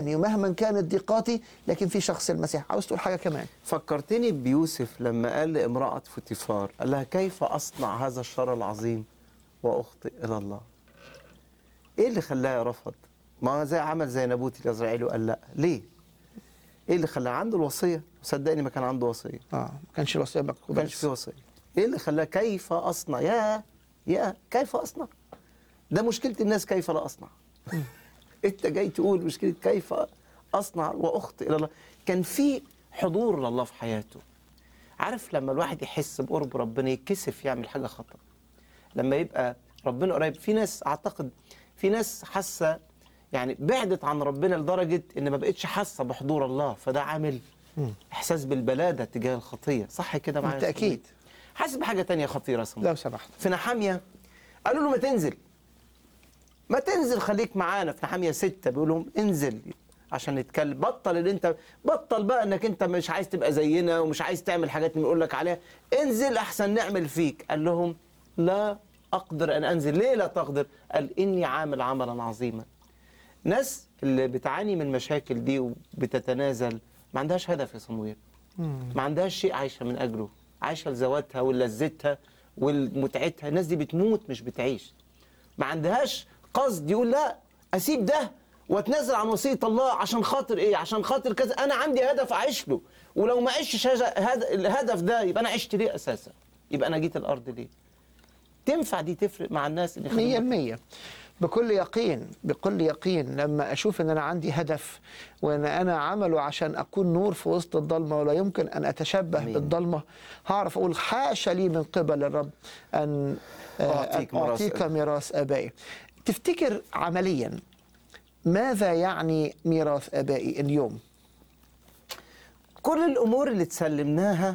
تاني ومهما كانت ضيقاتي لكن في شخص المسيح عاوز تقول حاجه كمان فكرتني بيوسف لما قال لامرأة فوتيفار قال لها كيف أصنع هذا الشر العظيم وأخطئ إلى الله إيه اللي خلاه رفض ما هو زي عمل زي نابوت الإسرائيلي وقال لا ليه إيه اللي خلاه عنده الوصية صدقني ما كان عنده وصية اه ما كانش الوصيه ما مكتوبه كانش في وصية إيه اللي خلاه كيف أصنع يا يا كيف أصنع ده مشكلة الناس كيف لا أصنع أنت جاي تقول مشكلة كيف أصنع وأخطئ إلى الله كان في حضور لله في حياته عارف لما الواحد يحس بقرب ربنا يتكسف يعمل حاجة خطأ لما يبقى ربنا قريب في ناس أعتقد في ناس حاسة يعني بعدت عن ربنا لدرجة إن ما بقتش حاسة بحضور الله فده عامل إحساس بالبلادة تجاه الخطية صح كده معايا يا بالتأكيد. صديقي؟ حاسس بحاجة تانية خطيرة يا صديقي. لو سمحت في نحامية قالوا له ما تنزل ما تنزل خليك معانا في نحامية ستة بيقول لهم انزل عشان نتكلم بطل اللي انت بطل بقى انك انت مش عايز تبقى زينا ومش عايز تعمل حاجات اللي بنقول لك عليها انزل احسن نعمل فيك قال لهم لا اقدر ان انزل ليه لا تقدر قال اني عامل عملا عظيما ناس اللي بتعاني من المشاكل دي وبتتنازل ما عندهاش هدف يا صمويل ما عندهاش شيء عايشه من اجله عايشه لذواتها ولذتها ولمتعتها الناس دي بتموت مش بتعيش ما عندهاش قصد يقول لا اسيب ده واتنازل عن وصيه الله عشان خاطر ايه عشان خاطر كذا انا عندي هدف اعيش له ولو ما عشتش هذا- هذا- الهدف ده يبقى انا عشت ليه اساسا يبقى انا جيت الارض ليه تنفع دي تفرق مع الناس اللي مية خدوا- المية بكل يقين بكل يقين لما أشوف أن أنا عندي هدف وأن أنا عمله عشان أكون نور في وسط الضلمة ولا يمكن أن أتشبه أمين. بالضلمة هعرف أقول حاشا لي من قبل الرب أن آه، أعطيك أن ميراث أعطيك أبي. ميراث آبائي تفتكر عمليا ماذا يعني ميراث آبائي اليوم كل الامور اللي تسلمناها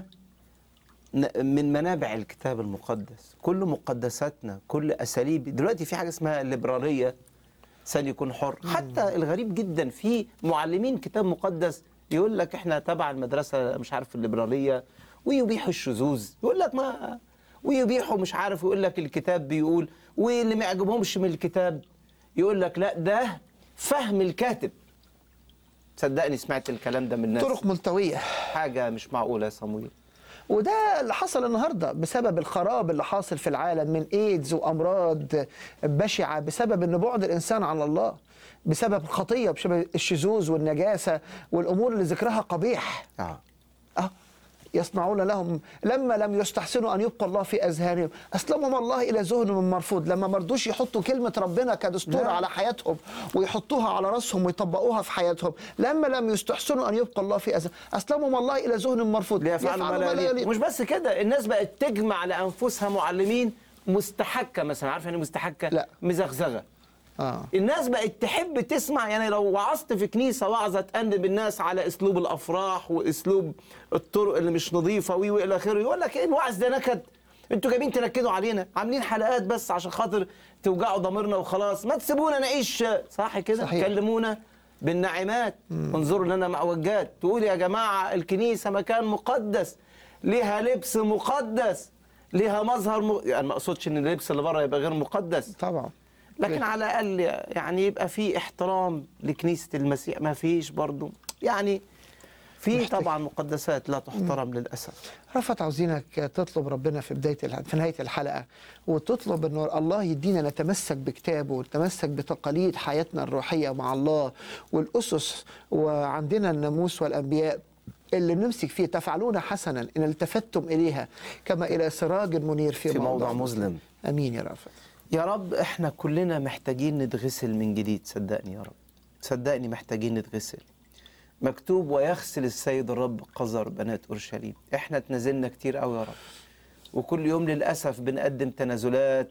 ن- من منابع الكتاب المقدس كل مقدساتنا كل اساليب دلوقتي في حاجه اسمها الليبراليه انسان يكون حر حتى الغريب جدا في معلمين كتاب مقدس يقول لك احنا تبع المدرسه مش عارف الليبراليه ويبيحوا الشذوذ يقول لك ما ويبيحوا مش عارف يقول لك الكتاب بيقول واللي ما يعجبهمش من الكتاب يقول لك لا ده فهم الكاتب صدقني سمعت الكلام ده من ناس طرق ملتوية حاجه مش معقوله يا صمويل وده اللي حصل النهارده بسبب الخراب اللي حاصل في العالم من ايدز وامراض بشعه بسبب ان بعد الانسان عن الله بسبب الخطيه بسبب الشذوذ والنجاسه والامور اللي ذكرها قبيح اه اه يصنعون لهم لما لم يستحسنوا ان يبقى الله في اذهانهم اسلمهم الله الى ذهنهم مرفوض لما ما رضوش يحطوا كلمه ربنا كدستور نعم. على حياتهم ويحطوها على راسهم ويطبقوها في حياتهم لما لم يستحسنوا ان يبقى الله في اذهانهم اسلمهم الله الى ذهن مرفوض ليفعلوا ما لا يليق مش بس كده الناس بقت تجمع لانفسها معلمين مستحكه مثلا عارف يعني إيه مستحكه لا. مزغزغه اه الناس بقت تحب تسمع يعني لو وعظت في كنيسه وعظه تأنب الناس على اسلوب الافراح واسلوب الطرق اللي مش نظيفه وي والى اخره يقول لك ايه الوعظ ده نكد انتوا جايبين تنكدوا علينا عاملين حلقات بس عشان خاطر توجعوا ضميرنا وخلاص ما تسيبونا نعيش صح كده صحيح. كلمونا بالنعمات انظروا لنا معوجات تقول يا جماعه الكنيسه مكان مقدس ليها لبس مقدس ليها مظهر م... يعني ما اقصدش ان اللبس اللي بره يبقى غير مقدس طبعا لكن على الاقل يعني يبقى في احترام لكنيسه المسيح ما فيش برضو يعني في محتاج. طبعا مقدسات لا تحترم للاسف رفعت عاوزينك تطلب ربنا في بدايه الح- في نهايه الحلقه وتطلب ان الله يدينا نتمسك بكتابه ونتمسك بتقاليد حياتنا الروحيه مع الله والاسس وعندنا الناموس والانبياء اللي بنمسك فيه تفعلون حسنا ان التفتم اليها كما الى سراج منير في, في موضع مظلم. امين يا رافع يا رب احنا كلنا محتاجين نتغسل من جديد صدقني يا رب صدقني محتاجين نتغسل مكتوب ويغسل السيد الرب قذر بنات اورشليم احنا اتنازلنا كتير قوي يا رب وكل يوم للاسف بنقدم تنازلات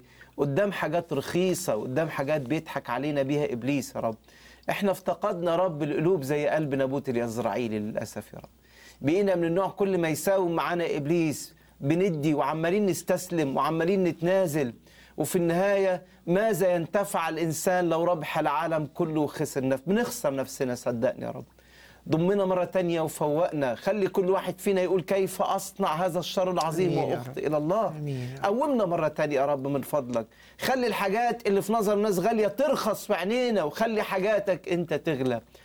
وقدام حاجات رخيصه وقدام حاجات بيضحك علينا بيها ابليس يا رب احنا افتقدنا رب القلوب زي قلب نابوت اليزرعيلي للاسف يا رب بقينا من النوع كل ما يساوم معانا ابليس بندي وعمالين نستسلم وعمالين نتنازل وفي النهايه ماذا ينتفع الانسان لو ربح العالم كله وخسر نفسه بنخسر نفسنا صدقني يا رب ضمنا مرة تانية وفوقنا خلي كل واحد فينا يقول كيف أصنع هذا الشر العظيم آمين يا وأخطئ إلى الله آمين يا رب. قومنا مرة تانية يا رب من فضلك خلي الحاجات اللي في نظر الناس غالية ترخص في عينينا وخلي حاجاتك أنت تغلى